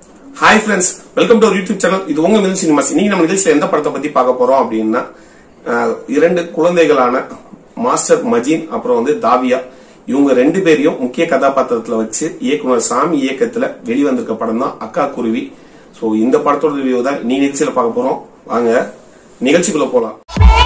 hi friends welcome to YouTube channel இது உங்க மிதன் cinemas இன்னைக்கு நம்ம நிகழ்ச்சியில் எந்த படத்தை பத்தி பார்க்க போறோம் அப்படின்னா அஹ், இரண்டு குழந்தைகளான மாஸ்டர் மஜீன் அப்புறம் வந்து தாவியா இவங்க ரெண்டு பேரையும் முக்கிய கதாபாத்திரத்துல வச்சு இயக்குனர் சாமி இயக்கத்துல வெளிவந்திருக்க படம் தான் அக்கா குருவி சோ இந்த படத்தோட ரிவ்யூ தான் நீ நிகழ்ச்சியில பார்க்க போறோம் வாங்க நிகழ்ச்சிக்குள்ள போலாம்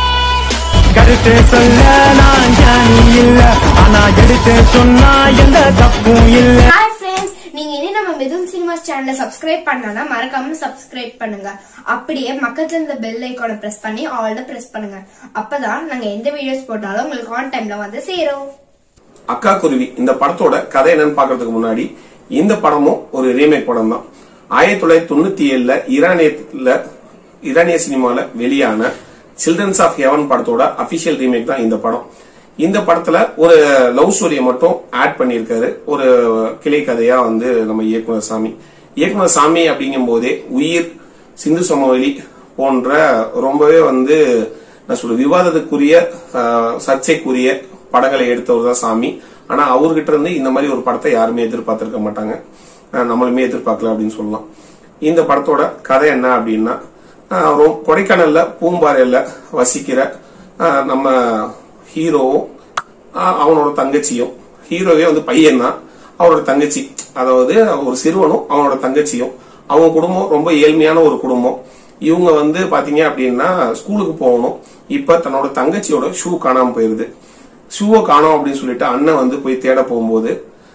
கருத்து சொல்ல நான் ஞானி இல்ல ஆனா எடுத்து சொன்னா எந்த தப்பும் இல்ல ஹாய் ஃப்ரெண்ட்ஸ் நீங்க இனி நம்ம மிதுன் சினிமாஸ் சேனலை சப்ஸ்கிரைப் பண்ணனா மறக்காம சப்ஸ்கிரைப் பண்ணுங்க அப்படியே பக்கத்துல இருந்த பெல் ஐகானை பிரஸ் பண்ணி ஆல்ல பிரஸ் பண்ணுங்க அப்பதான் நாங்க எந்த வீடியோஸ் போட்டாலும் உங்களுக்கு ஆன் டைம்ல வந்து சேரும் அக்கா குருவி இந்த படத்தோட கதை என்னன்னு பாக்குறதுக்கு முன்னாடி இந்த படமும் ஒரு ரீமேக் படம் தான் ஆயிரத்தி தொள்ளாயிரத்தி தொண்ணூத்தி ஏழுல ஈரானியத்துல ஈரானிய சினிமால வெளியான சில்ட்ரன்ஸ் ஆஃப் ஹெவன் படத்தோட அபிஷியல் ரீமேக் தான் இந்த படம் இந்த படத்துல ஒரு லவ் ஸ்டோரியை மட்டும் ஆட் பண்ணியிருக்காரு ஒரு கிளை கதையா வந்து நம்ம இயக்குனர் சாமி இயக்குனர் சாமி அப்படிங்கும் போதே உயிர் சிந்து சமவெளி போன்ற ரொம்பவே வந்து நான் சொல்ற விவாதத்துக்குரிய ஆஹ், சர்ச்சைக்குரிய படங்களை எடுத்தவர் தான் சாமி ஆனா அவர்கிட்ட இருந்து இந்த மாதிரி ஒரு படத்தை யாருமே எதிர்பார்த்திருக்க மாட்டாங்க ஆஹ், நம்மளுமே எதிர்பார்க்கல அப்படின்னு சொல்லலாம் இந்த படத்தோட கதை என்ன அப்படின்னா ஆஹ், ரொ- கொடைக்கானல்ல பூம்பாறையில வசிக்கிற ஆஹ், நம்ம ஹீரோவும் ஆஹ், அவனோட தங்கச்சியும் ஹீரோவே வந்து பையன் தான் அவரோட தங்கச்சி அதாவது ஒரு சிறுவனும் அவனோட தங்கச்சியும் அவங்க குடும்பம் ரொம்ப ஏழ்மையான ஒரு குடும்பம் இவங்க வந்து பாத்தீங்க அப்படின்னா ஸ்கூலுக்கு போகணும் இப்ப தன்னோட தங்கச்சியோட ஷூ காணாம போயிருது ஷூவை காணோம் அப்படின்னு சொல்லிட்டு அண்ணன் வந்து போய் தேட போகும்போது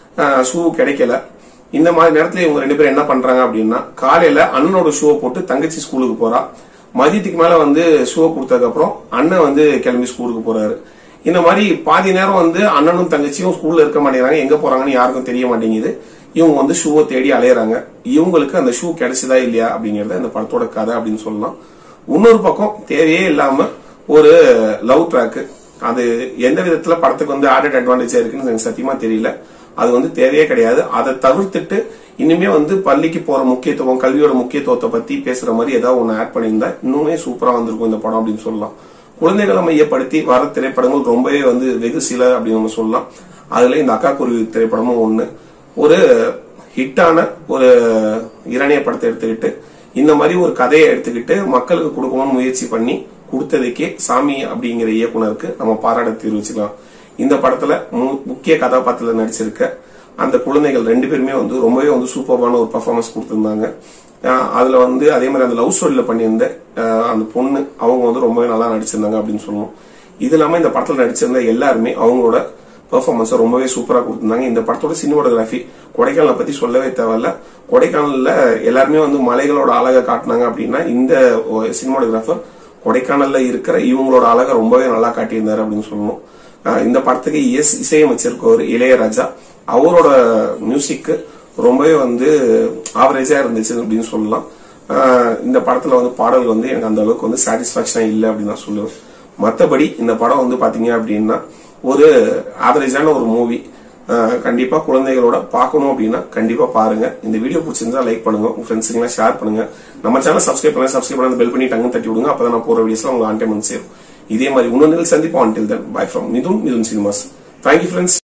ஷூ கிடைக்கல இந்த மாதிரி நேரத்துல இவங்க ரெண்டு பேரும் என்ன பண்றாங்க அப்படின்னா காலையில அண்ணனோட ஷூவை போட்டு தங்கச்சி ஸ்கூலுக்கு போறா மதியத்துக்கு மேல வந்து ஷூவை கொடுத்ததுக்கு அப்புறம் அண்ணன் வந்து கிளம்பி ஸ்கூலுக்கு போறாரு இந்த மாதிரி பாதி நேரம் வந்து அண்ணனும் தங்கச்சியும் ஸ்கூல்ல இருக்க மாட்டேங்கிறாங்க எங்க போறாங்கன்னு யாருக்கும் தெரிய மாட்டேங்குது இவங்க வந்து ஷூவை தேடி அலையறாங்க இவங்களுக்கு அந்த ஷூ கிடைச்சதா இல்லையா அப்படிங்கறது இந்த படத்தோட கதை அப்படின்னு சொல்லலாம் இன்னொரு பக்கம் தேவையே இல்லாம ஒரு லவ் ட்ராக் அது எந்த விதத்துல படத்துக்கு வந்து ஆடட் அட்வான்டேஜா இருக்குன்னு எனக்கு சத்தியமா தெரியல அது வந்து தேவையே கிடையாது அதை தவிர்த்துட்டு இனிமே வந்து பள்ளிக்கு போற முக்கியத்துவம் கல்வியோட முக்கியத்துவத்தை பத்தி பேசுற மாதிரி ஏதாவது ஒன்னு ஆட் பண்ணியிருந்தா இன்னுமே சூப்பரா வந்திருக்கும் இந்த படம் அப்படின்னு சொல்லலாம் குழந்தைகளை மையப்படுத்தி வர திரைப்படங்கள் ரொம்பவே வந்து வெகு சில அப்படின்னு நம்ம சொல்லலாம் அதுல இந்த அக்கா குருவி திரைப்படமும் ஒண்ணு ஒரு ஹிட்டான ஒரு இரணிய படத்தை எடுத்துக்கிட்டு இந்த மாதிரி ஒரு கதையை எடுத்துக்கிட்டு மக்களுக்கு கொடுக்கணும்னு முயற்சி பண்ணி கொடுத்ததுக்கே சாமி அப்படிங்கிற இயக்குனருக்கு நம்ம பாராட்ட தெரிவிச்சுக்கலாம் இந்த படத்துல மு- முக்கிய கதாபாத்திரத்துல நடிச்சிருக்க அந்த குழந்தைகள் ரெண்டு பேருமே வந்து ரொம்பவே வந்து சூப்பர்வான ஒரு பர்ஃபார்மன்ஸ் கொடுத்திருந்தாங்க அஹ் அதுல வந்து அதே மாதிரி அந்த லவ் ஸ்டோரியில பண்ணியிருந்த அஹ் அந்த பொண்ணு அவங்க வந்து ரொம்பவே நல்லா நடிச்சிருந்தாங்க அப்படின்னு சொல்லணும் இது இல்லாம இந்த படத்துல நடிச்சிருந்த எல்லாருமே அவங்களோட பெர்ஃபார்மன்ஸ் ரொம்பவே சூப்பரா கொடுத்திருந்தாங்க இந்த படத்தோட சினிமோட்டோகிராஃபி கொடைக்கானலை பத்தி சொல்லவே தேவையில்ல கொடைக்கானல்ல எல்லாருமே வந்து மலைகளோட அழகை காட்டினாங்க அப்படின்னா இந்த சினிமோட்டோகிராஃபர் கொடைக்கானல்ல இருக்கிற இவங்களோட அழகை ரொம்பவே நல்லா காட்டியிருந்தாரு அப்படின்னு சொல்லணும் அஹ் இந்த படத்துக்கு எஸ் இசையமைச்சிருக்கவர் இளையராஜா அவரோட மியூசிக் ரொம்பவே வந்து ஆவரேஜா இருந்துச்சு அப்படின்னு சொல்லலாம் அஹ் இந்த படத்துல வந்து பாடல் வந்து எனக்கு அந்த அளவுக்கு வந்து சாட்டிஸ்பாக்சனா இல்லை அப்படின்னு நான் சொல்லுவேன் மத்தபடி இந்த படம் வந்து பாத்தீங்க அப்படின்னா ஒரு ஆவரேஜான ஒரு மூவி கண்டிப்பா குழந்தைகளோட பார்க்கணும் அப்படின்னா கண்டிப்பா பாருங்க இந்த வீடியோ பிடிச்சிருந்தா லைக் பண்ணுங்க உங்க ஃப்ரெண்ட்ஸுங்களாம் ஷேர் பண்ணுங்க நம்ம சேனல் சப்ஸ்கிரைப் பண்ணுங்க சப்ஸ்கிரைப் பண்ணி பெல் பண்ணி டங்கு தட்டி விடுங்க அப்பதான் நான் போற வீடியோஸ்ல உங்க ஆன்டைம் வந்து சேரும் இதே மாதிரி இன்னொன்று சந்திப்போம் until then bye from Mithun Mithun cinemas thank you friends